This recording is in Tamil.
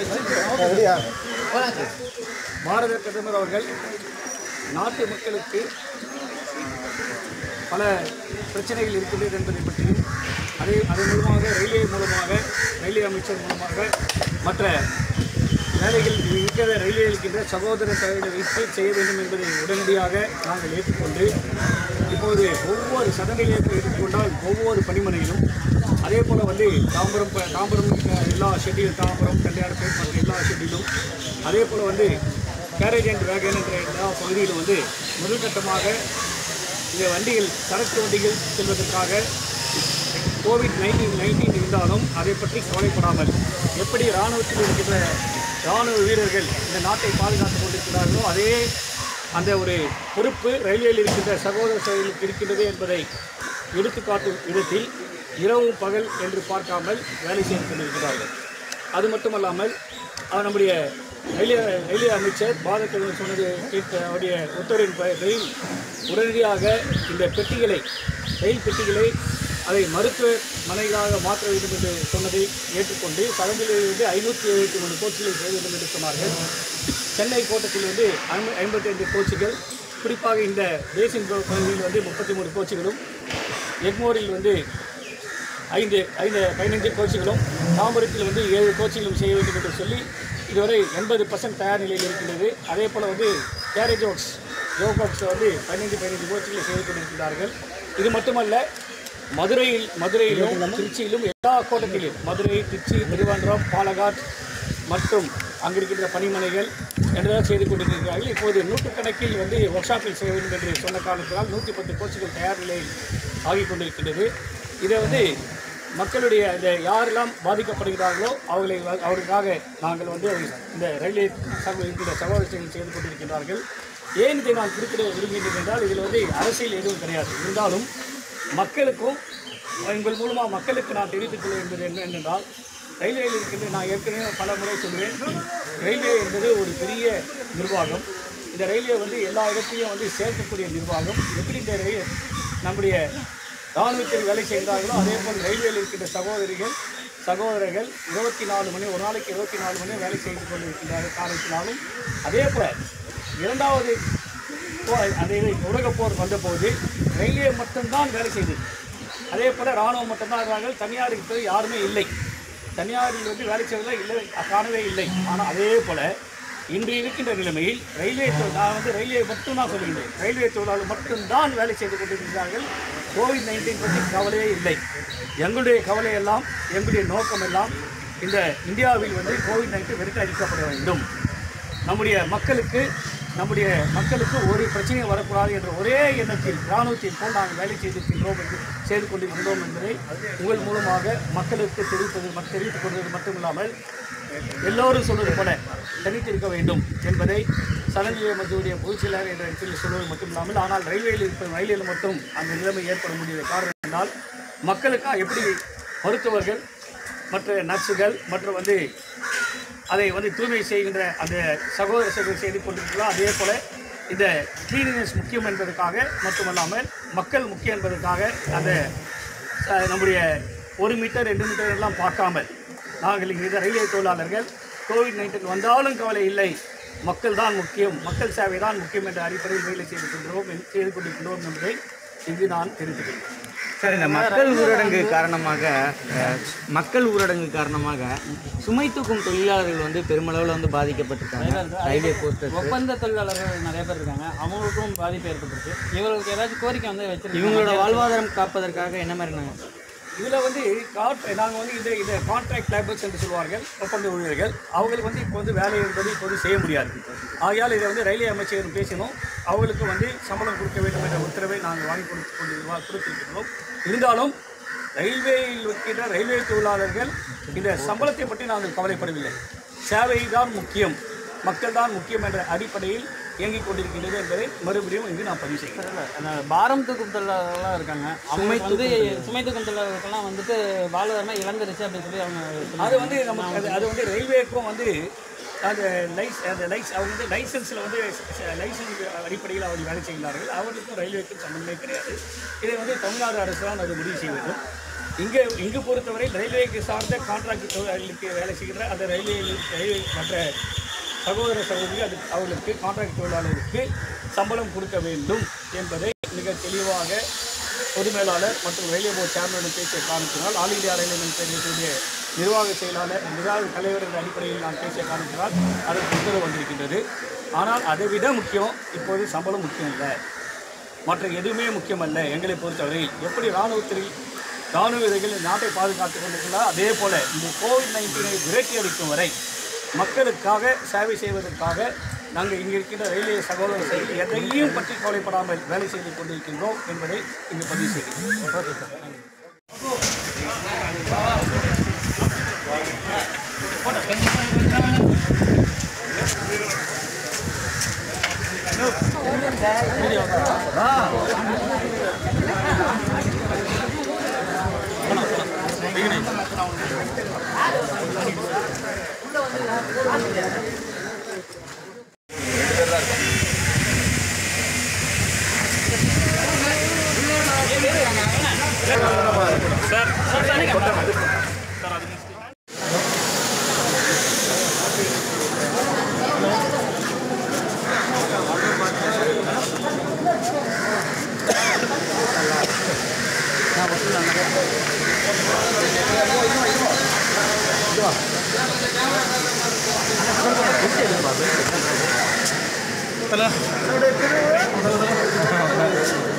பாரத பிரதமர் அவர்கள் நாட்டு மக்களுக்கு பல பிரச்சனைகள் இருக்கின்றது என்பதை பற்றியும் அதே அதன் மூலமாக ரயில்வே மூலமாக ரயில்வே அமைச்சர் மூலமாக மற்ற வேலைகள் இருக்கிற ரயில்வே இருக்கின்ற சகோதர தலைவர்களை வைத்து செய்ய வேண்டும் என்பதை உடனடியாக நாங்கள் ஏற்றுக்கொண்டு இப்போது ஒவ்வொரு சதநிலையை எடுத்துக்கொண்டால் ஒவ்வொரு பணிமனையிலும் அதே போல் வந்து தாம்பரம் ப- தாம்பரம் அஹ், எல்லா ஷெட்டிலும் தாம்பரம் கல்யாணப்பேட் மற்ற எல்லா ஷெட்டிலும் அதே போல் வந்து கேரேஜ் அண்ட் வேகன் என்ற எல்லா பகுதியிலும் வந்து முதல் கட்டமாக இந்த வண்டிகள் சரக்கு வண்டிகள் செல்வதற்காக கோவிட் நைன்டீன் நைன்டீன் இருந்தாலும் அதை பற்றி கவலைப்படாமல் எப்படி இராணுவத்தில் இருக்கின்ற இராணுவ வீரர்கள் இந்த நாட்டை பாதுகாத்துக் கொண்டிருக்கிறார்களோ அதே அந்த ஒரு பொறுப்பு ரயில்வேயில் இருக்கின்ற சகோதர சகோதரிகளுக்கு இருக்கின்றது என்பதை எடுத்துக்காட்டும் விதத்தில் இரவு பகல் என்று பார்க்காமல் வேலை செய்து கொண்டிருக்கிறார்கள் அது மட்டுமல்லாமல் அவர் நம்முடைய ரயில்வே ரயில்வே அமைச்சர் பாதத்தில் சொன்னது கேட்க அவருடைய உத்தரவின் பெயரில் உடனடியாக இந்த பெட்டிகளை ரயில் பெட்டிகளை அதை மருத்துவமனைகளாக மாற்ற வேண்டும் என்று சொன்னதை ஏற்றுக்கொண்டு சதந்திலிருந்து ஐநூற்றி எழுபத்தி மூணு கோச்சுகளை செய்ய வேண்டும் என்று சொன்னார்கள் சென்னை கோட்டத்தில் வந்து ஐம்ப ஐம்பத்தி ஐந்து கோச்சுகள் குறிப்பாக இந்த பேசின் பகுதியில் வந்து முப்பத்தி மூணு கோச்சுகளும் எக்மோரில் வந்து ஐந்து ஐந்து பதினைந்து கோச்சுகளும் தாம்பரத்தில் வந்து ஏழு கோச்சுகளும் செய்ய வேண்டும் என்று சொல்லி இதுவரை எண்பது பர்சன்ட் தயார் நிலையில் இருக்கின்றது அதே போல் வந்து கேரேஜ் ஒர்க்ஸ் ஜோபாக்ஸ் வந்து பதினைந்து பதினைந்து கோச்சுகளை செய்து கொண்டிருக்கிறார்கள் இது மட்டுமல்ல மதுரையில் மதுரையிலும் திருச்சியிலும் எல்லா கோட்டத்திலும் மதுரை திருச்சி திருவனந்தபுரம் பாலகாட் மற்றும் அங்கு இருக்கின்ற பணிமனைகள் என்றெல்லாம் செய்து கொண்டிருக்கிறார்கள் இப்போது நூற்றுக்கணக்கில் வந்து ஒர்க் ஷாப்பில் செய்ய வேண்டும் என்று சொன்ன காரணத்தினால் நூற்றி பத்து கோச்சுகள் தயார் நிலையில் ஆகிக் கொண்டிருக்கின்றது இதை வந்து மக்களுடைய இந்த யாரெல்லாம் பாதிக்கப்படுகிறார்களோ அவர்களை வ- அவர்களுக்காக நாங்கள் வந்து அதை இந்த ரயில்வே சகோ இருக்கின்ற சகோதரர்கள் செய்து கொண்டிருக்கிறார்கள் ஏன் இதை நான் குறிப்பிட விரும்புகின்றேன் என்றால் இதில் வந்து அரசியல் எதுவும் கிடையாது இருந்தாலும் மக்களுக்கும் உங்கள் மூலமாக மக்களுக்கு நான் தெரிவித்துக் கொள்ள என்பது என்ன என்றால் ரயில்வேயில் இருக்கின்ற நான் ஏற்கனவே பல முறை சொல்வேன் ரயில்வே என்பது ஒரு பெரிய நிர்வாகம் இந்த ரயில்வே வந்து எல்லா இடத்தையும் வந்து சேர்க்கக்கூடிய நிர்வாகம் எப்படி இந்த ரயில் நம்முடைய இராணுவத்தில் வேலை செய்கிறார்களோ அதே போல் ரயில்வேயில் இருக்கின்ற சகோதரிகள் சகோதரர்கள் இருபத்தி நாலு மணி ஒரு நாளைக்கு இருபத்தி நாலு மணி வேலை செய்து கொண்டிருக்கின்ற காரணத்தினாலும் அதே போல் இரண்டாவது போ- அந்த இது உலகப் போர் வந்தபோது ரயில்வே மட்டும்தான் வேலை செய்தது அதே போல் இராணுவம் மட்டும்தான் இருந்தார்கள் தனியார் இருக்கிறது யாருமே இல்லை தனியாரில் வந்து வேலை செய்வதில் இல்லை காணவே இல்லை ஆனால் அதே போல் இன்று இருக்கின்ற நிலைமையில் ரயில்வே தொழில் நான் வந்து ரயில்வே மட்டும் தான் சொல்லுகின்றேன் ரயில்வே தொழிலாளர் மட்டும்தான் வேலை செய்து கொண்டிருக்கிறார்கள் கோவிட் நைன்டீன் பற்றி கவலையே இல்லை எங்களுடைய கவலை எல்லாம் எங்களுடைய நோக்கம் எல்லாம் இந்த இந்தியாவில் வந்து கோவிட் நைன்டீன் விரட்டி அடிக்கப்பட வேண்டும் நம்முடைய மக்களுக்கு நம்முடைய மக்களுக்கு ஒரு பிரச்சனையும் வரக்கூடாது என்ற ஒரே எண்ணத்தில் இராணுவத்தின் போல் நாங்கள் வேலை செய்திருக்கின்றோம் என்று செய்து கொண்டிருக்கின்றோம் என்பதை உங்கள் மூலமாக மக்களுக்கு தெரிவிப்பது மட்- தெரிவித்துக் கொள்வது மட்டுமில்லாமல் எல்லோரும் சொல்வது போல தனித்திருக்க வேண்டும் என்பதை சடன்நிலை மத்தியுடைய பொதுச் செயலாளர் என்ற இடத்தில் சொல்வது மட்டுமில்லாமல் ஆனால் ரயில்வேயில் இருப்ப ரயிலில் மட்டும் அந்த நிலைமை ஏற்பட முடியாத காரணம் என்றால் மக்களுக்காக எப்படி மருத்துவர்கள் மற்ற நர்ஸுகள் மற்றும் வந்து அதை வந்து தூய்மை செய்கின்ற அந்த சகோதர சகோதரி செய்து கொண்டிருக்கிறோம் அதே போல் இந்த கிளீனினஸ் முக்கியம் என்பதற்காக மட்டுமல்லாமல் மக்கள் முக்கியம் என்பதற்காக அந்த அஹ், நம்முடைய ஒரு மீட்டர் ரெண்டு மீட்டர் எல்லாம் பார்க்காமல் நாங்கள் இந்த ரயில்வே தொழிலாளர்கள் கோவிட் நைன்டீன் வந்தாலும் கவலை இல்லை மக்கள் தான் முக்கியம் மக்கள் சேவை தான் முக்கியம் என்ற அடிப்படையில் வேலை செய்து கொண்டிருக்கிறோம் செய்து கொண்டிருக்கிறோம் என்பதை இங்கு நான் தெரிவித்துக்கிறேன் சார் இந்த மக்கள் ஊரடங்கு காரணமாக அஹ், மக்கள் ஊரடங்கு காரணமாக சுமை தூக்கும் தொழிலாளர்கள் வந்து பெருமளவில் வந்து பாதிக்கப்பட்டிருக்காங்க ரயில்வே போஸ்டர்ஸ் ஒப்பந்த தொழிலாளர்கள் நிறைய பேர் இருக்காங்க அவங்களுக்கும் பாதிப்பு ஏற்பட்டிருக்கு இவர்களுக்கு ஏதாச்சும் கோரிக்கை வந்து வச்சிருக்கீங்க இவங்களோட வாழ்வாதாரம் காப்பதற்காக என்ன மாதிரினாங்க இதில் வந்து காட் நாங்கள் வந்து இது இதை கான்ட்ராக்ட் லேபர்ஸ் என்று சொல்வார்கள் ஒப்பந்த ஊழியர்கள் அவங்களுக்கு வந்து இப்போ வந்து வேலை என்பது இப்போது செய்ய முடியாது ஆகையால் இதை வந்து ரயில்வே அமைச்சரிடம் பேசினோம் அவங்களுக்கு வந்து சம்பளம் கொடுக்க வேண்டும் என்ற உத்தரவை நாங்கள் வாங்கி கொடுத்து கொண்டு வா- கொடுத்திருக்கிறோம் இருந்தாலும் ரயில்வேயில் இருக்கின்ற ரயில்வே தொழிலாளர்கள் இந்த சம்பளத்தை பற்றி நாங்கள் கவலைப்படவில்லை சேவை தான் முக்கியம் மக்கள் தான் முக்கியம் என்ற அடிப்படையில் இயங்கிக் கொண்டிருக்கின்றது என்பதை மறுபடியும் இங்கு நான் பதிவு செய்கிறேன் அந்த பாரம் தூக்கும் தொழிலாளர்கள்லாம் இருக்காங்க அவங்க வந்து சுமை தூக்கும் தொழிலாளர்கள்லாம் வந்துட்டு வாழ்வாதாரமா இழந்துருச்சு அப்படின்னு சொல்லி அவங்க சொன்னாங்க. அது வந்து நமக்கு அது அது வந்து ரயில்வேக்கும் வந்து அந்த லைஸ் அந்த லைஸ் அவங்க வந்து லைசன்ஸில் வந்து லைசன்ஸ் அடிப்படையில் அவர்கள் வேலை செய்கிறார்கள் அவர்களுக்கும் ரயில்வேக்கும் சம்பந்தமே கிடையாது இதை வந்து தமிழ்நாடு அரசு தான் அது முடிவு செய்ய வேண்டும் இங்கே இங்கு பொறுத்தவரை ரயில்வேக்கு சார்ந்த கான்ட்ராக்ட் தொழிலாளர்களுக்கு வேலை செய்கிற அந்த ரயில்வே ரயில்வே மற்ற சகோதர சகோதரி அது அவர்களுக்கு கான்ட்ராக்ட் தொழிலாளருக்கு சம்பளம் கொடுக்க வேண்டும் என்பதை மிக தெளிவாக பொது மேலாளர் மற்றும் ரயில்வே போர்டு சேர்மனுடன் பேசிய காரணத்தினால் ஆல் இந்தியா ரயில்வே பேரவையுடைய நிர்வாக செயலாளர் நிர்வாக தலைவர் என்ற அடிப்படையில் நான் பேசிய காரணத்தினால் அதற்கு உத்தரவு வந்திருக்கின்றது ஆனால் அதை விட முக்கியம் இப்போது சம்பளம் முக்கியம் இல்லை மற்ற எதுவுமே முக்கியமல்ல எங்களை பொறுத்தவரையில் எப்படி இராணுவத்தில் இராணுவ வீரர்கள் இந்த நாட்டை பாதுகாத்துக் கொண்டிருக்கிறார் அதே போல இந்த கோவிட் நைன்டீனை விரட்டி அடிக்கும் வரை மக்களுக்காக சேவை செய்வதற்காக நாங்கள் இங்கே இருக்கின்ற ரயில்வே சகோதரர்கள் எதையும் பற்றி கவலைப்படாமல் வேலை செய்து கொண்டிருக்கின்றோம் என்பதை இங்கு பதிவு செய்கிறேன் ஓகே சார் தல